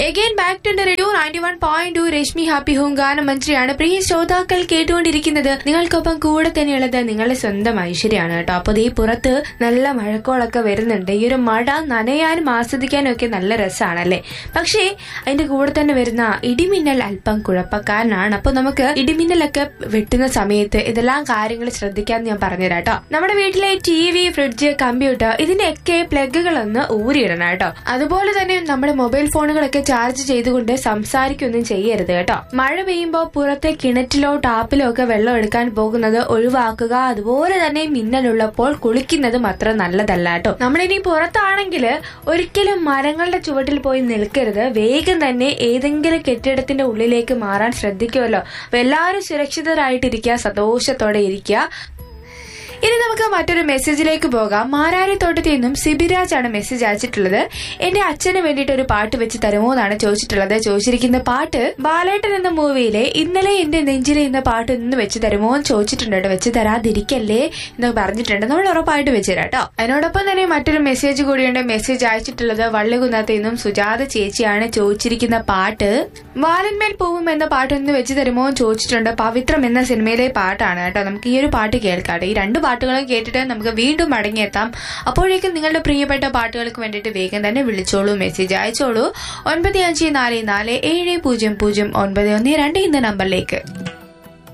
again back to radio ninety one point two Reshmi happy home ഗാനമന്ത്രിയാണ് പ്രിയ ശ്രോതാക്കൾ കേട്ടുകൊണ്ടിരിക്കുന്നത് നിങ്ങൾക്കൊപ്പം കൂടെ തന്നെയുള്ളത് നിങ്ങളുടെ സ്വന്തം ഐശ്വര്യാണ് കേട്ടോ അപ്പൊ ഈ പുറത്ത് നല്ല മഴക്കോളൊക്കെ വരുന്നുണ്ട് ഈ ഒരു മഴ നനയാനും ആസ്വദിക്കാനും ഒക്കെ നല്ല രസമാണല്ലേ പക്ഷേ അതിന്റെ കൂടെ തന്നെ വരുന്ന ഇടിമിന്നൽ അല്പം കുഴപ്പക്കാരനാണ് അപ്പൊ നമുക്ക് ഇടിമിന്നലൊക്കെ വെട്ടുന്ന സമയത്ത് ഇതെല്ലാം കാര്യങ്ങൾ ശ്രദ്ധിക്കാന്ന് ഞാൻ പറഞ്ഞുതരാം കേട്ടോ നമ്മുടെ വീട്ടിലെ ടി വി ഫ്രിഡ്ജ് കമ്പ്യൂട്ടർ ഇതിന്റെയൊക്കെ പ്ലഗുകളൊന്ന് ഊരിയിടണം കേട്ടോ അതുപോലെ തന്നെ നമ്മുടെ മൊബൈൽ ഫോണുകളൊക്കെ ചാർജ് ചെയ്തുകൊണ്ട് സംസാരിക്കൊന്നും ചെയ്യരുത് കേട്ടോ മഴ പെയ്യുമ്പോൾ പുറത്തെ കിണറ്റിലോ ടാപ്പിലോ ഒക്കെ വെള്ളം എടുക്കാൻ പോകുന്നത് ഒഴിവാക്കുക അതുപോലെ തന്നെ മിന്നലുള്ളപ്പോൾ കുളിക്കുന്നതും അത്ര നല്ലതല്ല കേട്ടോ നമ്മളിനി പുറത്താണെങ്കിൽ ഒരിക്കലും മരങ്ങളുടെ ചുവട്ടിൽ പോയി നിൽക്കരുത് വേഗം തന്നെ ഏതെങ്കിലും കെട്ടിടത്തിന്റെ ഉള്ളിലേക്ക് മാറാൻ ശ്രദ്ധിക്കുമല്ലോ അപ്പൊ എല്ലാവരും സുരക്ഷിതരായിട്ടിരിക്കുക സന്തോഷത്തോടെ ഇരിക്കുക ഇനി നമുക്ക് മറ്റൊരു മെസ്സേജിലേക്ക് പോകാം മാരാരിത്തോട്ടത്തിൽ നിന്നും സിബിരാജ് ആണ് മെസ്സേജ് അയച്ചിട്ടുള്ളത് എന്റെ അച്ഛന് വേണ്ടിയിട്ട് ഒരു പാട്ട് വെച്ച് തരുമോ എന്നാണ് ചോദിച്ചിട്ടുള്ളത് ചോദിച്ചിരിക്കുന്ന പാട്ട് ബാലേട്ടൻ എന്ന മൂവിയിലെ ഇന്നലെ എന്റെ നെഞ്ചിലെ എന്ന പാട്ട് ഇന്ന് വെച്ച് തരുമോ എന്ന് ചോദിച്ചിട്ടുണ്ട് കേട്ടോ വെച്ച് തരാതിരിക്കല്ലേ എന്ന് പറഞ്ഞിട്ടുണ്ട് നമ്മൾ ഉറപ്പായിട്ട് വെച്ച് തരാം കേട്ടോ അതിനോടൊപ്പം തന്നെ മറ്റൊരു മെസ്സേജ് കൂടിയുണ്ട് മെസ്സേജ് അയച്ചിട്ടുള്ളത് വള്ളികുന്നത്ത് നിന്നും സുജാത ചേച്ചിയാണ് ചോദിച്ചിരിക്കുന്ന പാട്ട് വാലന്മേൽ പൂവും എന്ന പാട്ട് ഒന്ന് വെച്ച് തരുമോ എന്ന് ചോദിച്ചിട്ടുണ്ട് പവിത്രം എന്ന സിനിമയിലെ പാട്ടാണ് കേട്ടോ നമുക്ക് ഈ ഒരു പാട്ട് കേൾക്കാം ഈ രണ്ട് പാട്ടുകളും കേട്ടിട്ട് നമുക്ക് വീണ്ടും മടങ്ങിയെത്താം അപ്പോഴേക്കും നിങ്ങളുടെ പ്രിയപ്പെട്ട പാട്ടുകൾക്ക് വേണ്ടിയിട്ട് വേഗം തന്നെ വിളിച്ചോളൂ മെസ്സേജ് അയച്ചോളൂ ഒൻപത് അഞ്ച് നാല് നാല് ഏഴ് പൂജ്യം പൂജ്യം ഒൻപത് ഒന്ന് രണ്ട് എന്ന നമ്പറിലേക്ക്